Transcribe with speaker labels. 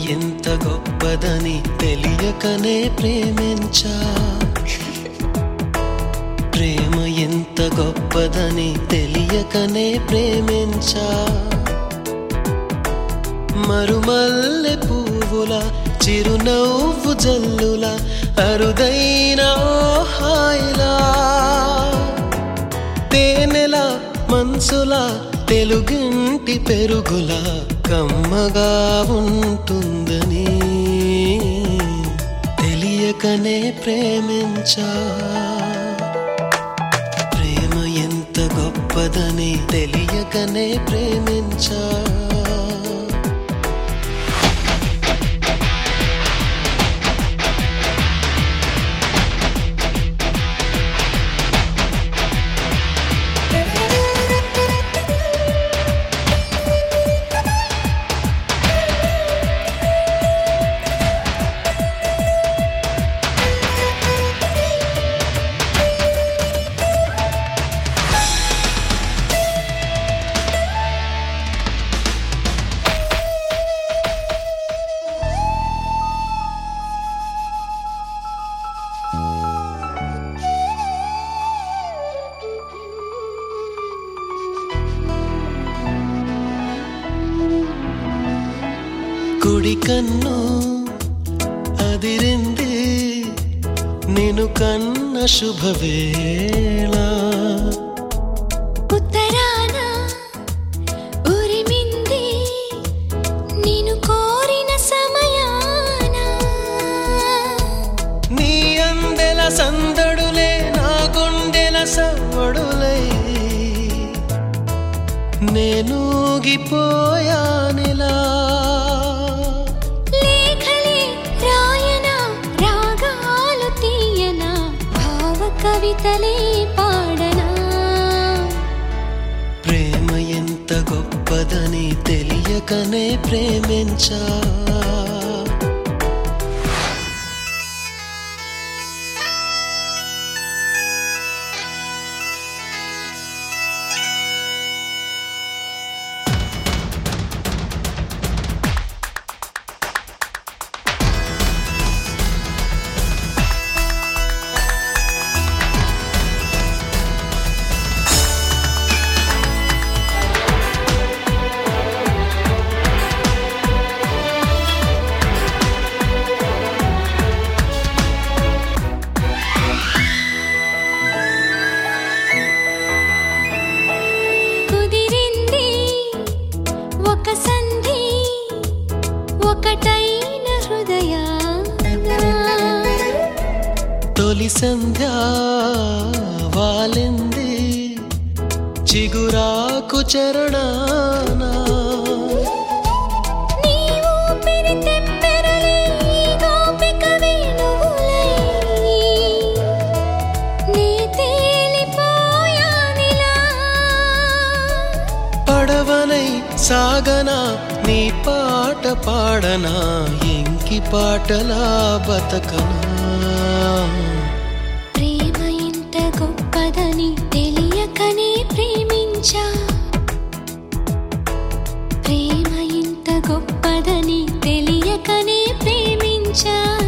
Speaker 1: ఎంత గొప్పదని తెలియకనే ప్రేమించా ప్రేమ ఎంత గొప్పదని తెలియకనే ప్రేమించా మరుమల్లె పువ్వుల చిరునవ్వు జల్లుల అరుదైన ఓ హాయిలా తేనెల మనసుల తెలుగింటి పెరుగుల కమ్మగా ఉంటుందని తెలియకనే ప్రేమించా ప్రేమ ఎంత గొప్పదని తెలియకనే ప్రేమించా కుడి కన్ను అదిరింది నేను కన్న శుభవేళ
Speaker 2: ఉత్తరాన ఉరిమింది నిన్ను కోరిన సమయాన
Speaker 1: నీ అందెల సందడులే నా గుండెల సవ్వడులై నేనూగిపోయానిలా
Speaker 2: లేఖలే రాయన రాగాలు తీయన భావ కవితలే పాడనా
Speaker 1: ప్రేమ ఎంత గొప్పదని తెలియకనే ప్రేమించా
Speaker 2: కుదిరింది ఒక సంధి ఒకటైన హృదయాన
Speaker 1: తొలి సంధ్య వాలింది చిగురాకు చరణానా
Speaker 2: నీ ఊపిరి తెప్పెరలే ఈ గోపిక వేణువులై నీ తేలిపోయానిలా
Speaker 1: పడవనై సాగనా నీ పాట పాడనా ఎంకి పాటలా బతకనా
Speaker 2: ప్రేమ ఇంత గొప్పదని తెలియకనే ప్రేమించా ప్రేమ ఇంత గొప్పదని తెలియకనే ప్రేమించా